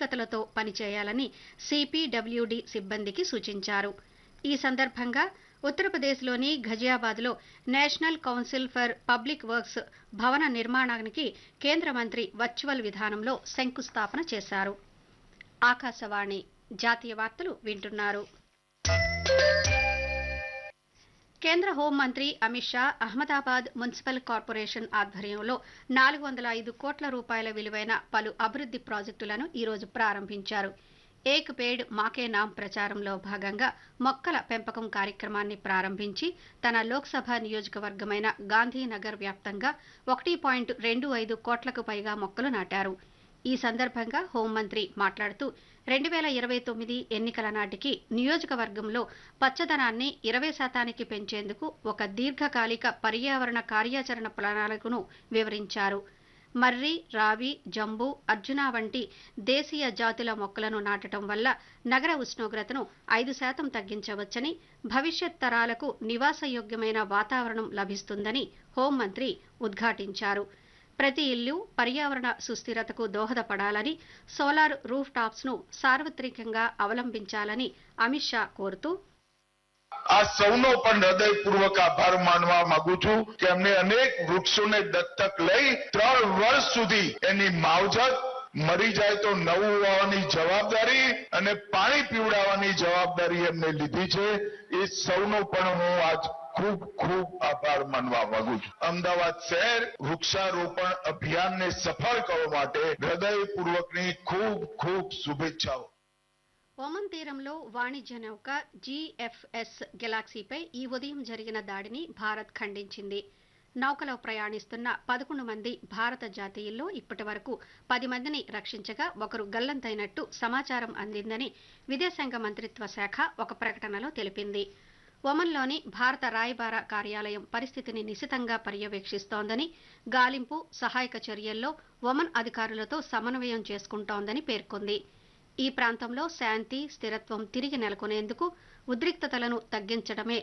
నైతికతలతో పనిచేయాలని సిపిడబ్ల్యూడి సిబ్బందికి సూచించారు ఈ సందర్భంగా ఉత్తరప్రదేశ్లోని ఘజియాబాద్లో national council for public works భవన నిర్మాణానికి కేంద్ర మంత్రి వర్చువల్ విధానంలో శంకుస్థాపన చేశారు ఆకాశవాణి జాతీయ వార్తలు వింటున్నారు కేంద్ర హోంమంత్రి అమిత్ షా అహ్మదాబాద్ మున్సిపల్ కార్పొరేషన్ ఆధ్వర్యంలో నాలుగు వందల ఐదు కోట్ల రూపాయల విలువైన పలు అభివృద్ది ప్రాజెక్టులను ఈరోజు ప్రారంభించారు ఏక్ పేడ్ మాకే నామ్ ప్రచారంలో భాగంగా మొక్కల పెంపకం కార్యక్రమాన్ని ప్రారంభించి తన లోక్సభ నియోజకవర్గమైన గాంధీనగర్ వ్యాప్తంగా ఒకటి పాయింట్ రెండు ఐదు కోట్లకు పైగా మొక్కలు నాటారు ఈ సందర్భంగా హోంమంత్రి మాట్లాడుతూ రెండు వేల ఇరవై తొమ్మిది ఎన్నికల నాటికి నియోజకవర్గంలో పచ్చదనాన్ని ఇరవై శాతానికి పెంచేందుకు ఒక దీర్ఘకాలిక పర్యావరణ కార్యాచరణ ప్రణాళికను వివరించారు మర్రి రావి జంబు అర్జున వంటి దేశీయ జాతుల మొక్కలను నాటడం వల్ల నగర ఉష్ణోగ్రతను ఐదు శాతం తగ్గించవచ్చని భవిష్యత్ తరాలకు నివాసయోగ్యమైన వాతావరణం లభిస్తుందని హోంమంత్రి ఉద్ఘాటించారు ప్రతి ఇల్లు పర్యావరణ సుస్థిరతకు దోహదపడాలని సోలార్ రూఫ్ టాప్స్ ను సార్వత్రికంగా అవలంబించాలని అమిత్ షా కోరుతూ આ સૌનો પણ હૃદયપૂર્વક આભાર માનવા માંગુ છું કે અમને અનેક વૃક્ષોને દત્તક લઈ ત્રણ વર્ષ સુધી એની માવજત મરી જાય તો નવું વાવવાની જવાબદારી અને પાણી પીવડાવવાની જવાબદારી એમને લીધી છે એ સૌનો પણ હું આજ ખૂબ ખૂબ આભાર માનવા માંગુ છું અમદાવાદ શહેર વૃક્ષારોપણ અભિયાનને સફળ કરવા માટે હૃદયપૂર્વકની ખૂબ ખૂબ શુભેચ્છાઓ ఒమన్ తీరంలో వాణిజ్య నౌక జీఎఫ్ఎస్ గెలాక్సీపై ఈ ఉదయం జరిగిన దాడిని భారత్ ఖండించింది నౌకలో ప్రయాణిస్తున్న పదకొండు మంది భారత జాతీయుల్లో ఇప్పటి వరకు పది మందిని రక్షించగా ఒకరు గల్లంతైనట్టు సమాచారం అందిందని విదేశాంగ మంత్రిత్వ శాఖ ఒక ప్రకటనలో తెలిపింది ఒమన్లోని భారత రాయబార కార్యాలయం పరిస్థితిని నిశితంగా పర్యవేక్షిస్తోందని గాలింపు సహాయక చర్యల్లో ఒమన్ అధికారులతో సమన్వయం చేసుకుంటోందని పేర్కొంది ఈ ప్రాంతంలో శాంతి స్థిరత్వం తిరిగి నెలకొనేందుకు ఉద్రిక్తతలను తగ్గించడమే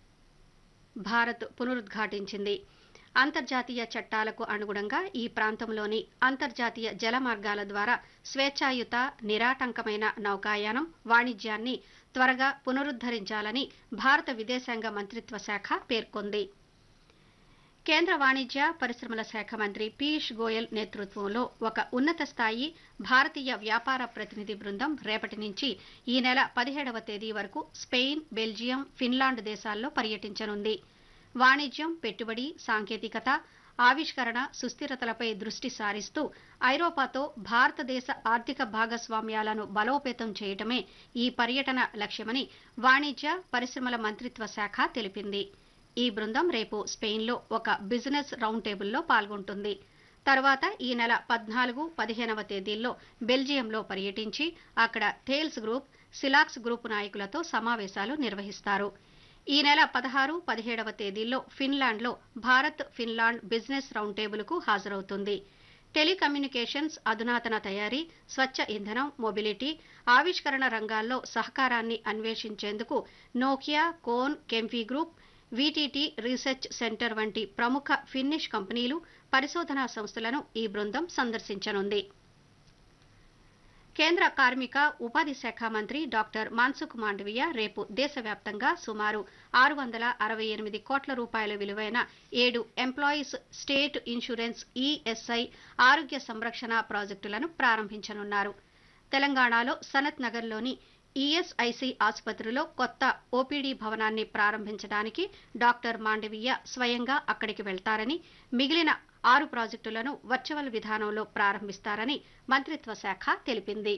భారత్ పునరుద్ఘాటించింది అంతర్జాతీయ చట్టాలకు అనుగుణంగా ఈ ప్రాంతంలోని అంతర్జాతీయ జల మార్గాల ద్వారా స్వేచ్ఛాయుత నిరాటంకమైన నౌకాయానం వాణిజ్యాన్ని త్వరగా పునరుద్ధరించాలని భారత విదేశాంగ మంత్రిత్వ శాఖ పేర్కొంది కేంద్ర వాణిజ్య పరిశ్రమల శాఖ మంత్రి పీయూష్ గోయల్ నేతృత్వంలో ఒక ఉన్నత స్థాయి భారతీయ వ్యాపార ప్రతినిధి బృందం రేపటి నుంచి ఈ నెల పదిహేడవ తేదీ వరకు స్పెయిన్ బెల్జియం ఫిన్లాండ్ దేశాల్లో పర్యటించనుంది వాణిజ్యం పెట్టుబడి సాంకేతికత ఆవిష్కరణ సుస్థిరతలపై దృష్టి సారిస్తూ ఐరోపాతో భారతదేశ ఆర్థిక భాగస్వామ్యాలను బలోపేతం చేయటమే ఈ పర్యటన లక్ష్యమని వాణిజ్య పరిశ్రమల మంత్రిత్వ శాఖ తెలిపింది ఈ బృందం రేపు స్పెయిన్లో ఒక బిజినెస్ రౌండ్ టేబుల్లో పాల్గొంటుంది తర్వాత ఈ నెల పద్నాలుగు పదిహేనవ తేదీల్లో బెల్జియంలో పర్యటించి అక్కడ థేల్స్ గ్రూప్ సిలాక్స్ గ్రూప్ నాయకులతో సమావేశాలు నిర్వహిస్తారు ఈ నెల పదహారు పదిహేడవ తేదీల్లో ఫిన్లాండ్లో భారత్ ఫిన్లాండ్ బిజినెస్ రౌండ్ టేబుల్కు హాజరవుతుంది టెలికమ్యూనికేషన్స్ అధునాతన తయారీ స్వచ్ఛ ఇంధనం మొబిలిటీ ఆవిష్కరణ రంగాల్లో సహకారాన్ని అన్వేషించేందుకు Nokia Kone Kemppi group VTT research centre వంటి ప్రముఖ ఫిన్నిష్ కంపెనీలు పరిశోధనా సంస్థలను ఈ బృందం సందర్శించనుంది కేంద్ర కార్మిక ఉపాధి శాఖ మంత్రి డాక్టర్ మాన్సుఖ్ మాండవీయ రేపు దేశవ్యాప్తంగా సుమారు ఆరు వందల అరవై ఎనిమిది కోట్ల రూపాయల విలువైన ఏడు ఎంప్లాయీస్ స్టేట్ ఇన్సూరెన్స్ ఈఎస్ఐ ఆరోగ్య సంరక్షణ ప్రాజెక్టులను ప్రారంభించనున్నారు తెలంగాణలో సనత్ నగర్లోని ఈఎస్ఐసి ఆసుపత్రిలో కొత్త ఓపీడీ భవనాన్ని ప్రారంభించడానికి డాక్టర్ మాండవీయ స్వయంగా అక్కడికి వెళ్తారని మిగిలిన ఆరు ప్రాజెక్టులను వర్చువల్ విధానంలో ప్రారంభిస్తారని మంత్రిత్వ శాఖ తెలిపింది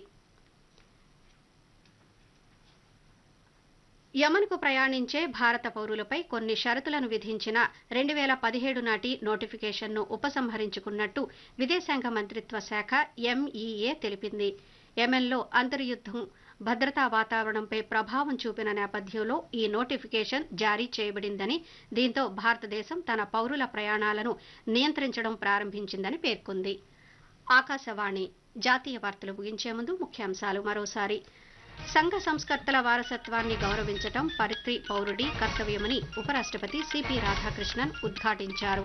యమన్కు ప్రయాణించే భారత పౌరులపై కొన్ని షరతులను విధించిన రెండు వేల పదిహేడు నాటి నోటిఫికేషన్ను ఉపసంహరించుకున్నట్టు విదేశాంగ మంత్రిత్వ శాఖ ఎంఈఏ తెలిపింది యెమెన్లో అంతర్యుద్ధం భద్రతా వాతావరణంపై ప్రభావం చూపిన నేపథ్యంలో ఈ నోటిఫికేషన్ జారీ చేయబడిందని దీంతో భారతదేశం తన పౌరుల ప్రయాణాలను నియంత్రించడం ప్రారంభించిందని పేర్కొంది ఆకాశవాణి జాతీయ వార్తలు ముగించే ముందు ముఖ్యాంశాలు మరోసారి సంఘ సంస్కర్తల వారసత్వాన్ని గౌరవించటం పరిత్రి పౌరుడి కర్తవ్యమని ఉపరాష్ట్రపతి సిపి రాధాకృష్ణన్ ఉద్ఘాటించారు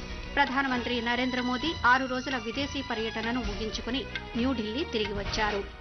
ప్రధానమంత్రి నరేంద్ర మోదీ ఆరు రోజుల విదేశీ పర్యటనను ముగించుకుని న్యూఢిల్లీ తిరిగి వచ్చారు